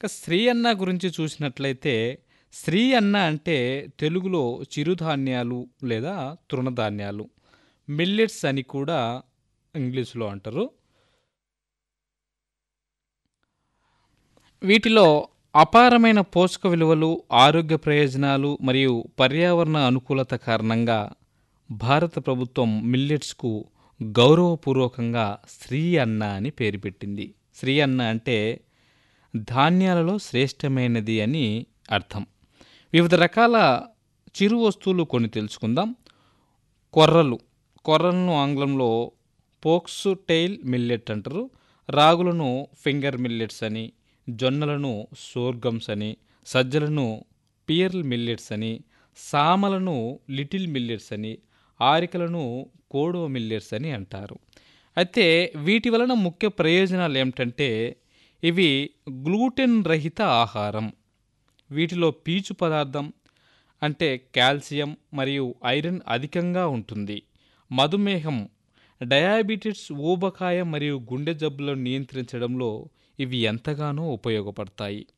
ఇక శ్రీ అన్న గురించి చూసినట్లయితే శ్రీ అన్న అంటే తెలుగులో చిరుధాన్యాలు లేదా తృణధాన్యాలు మిల్లెట్స్ అని కూడా ఇంగ్లీష్లో అంటారు వీటిలో అపారమైన పోషక విలువలు ఆరోగ్య ప్రయోజనాలు మరియు పర్యావరణ అనుకూలత కారణంగా భారత ప్రభుత్వం మిల్లెట్స్కు గౌరవపూర్వకంగా శ్రీ అన్న అని పేరు పెట్టింది శ్రీ అన్న అంటే ధాన్యాలలో శ్రేష్టమైనది అని అర్థం వివిధ రకాల చిరు వస్తువులు కొన్ని తెలుసుకుందాం కొర్రలు కొర్రలను ఆంగ్లంలో పోక్స్ టెయిల్ మిల్లెట్ అంటారు రాగులను ఫింగర్ మిల్లెట్స్ అని జొన్నలను సోర్గమ్స్ అని సజ్జలను పియర్ల్ మిల్లెట్స్ అని సామలను లిటిల్ మిల్లెట్స్ అని ఆరికలను కోడో మిల్లెట్స్ అని అంటారు అయితే వీటి వలన ముఖ్య ప్రయోజనాలు ఏమిటంటే ఇవి గ్లూటెన్ రహిత ఆహారం వీటిలో పీచు పదార్థం అంటే కాల్షియం మరియు ఐరన్ అధికంగా ఉంటుంది మధుమేహం డయాబెటిస్ ఊబకాయం మరియు గుండె జబ్బులను నియంత్రించడంలో ఇవి ఎంతగానో ఉపయోగపడతాయి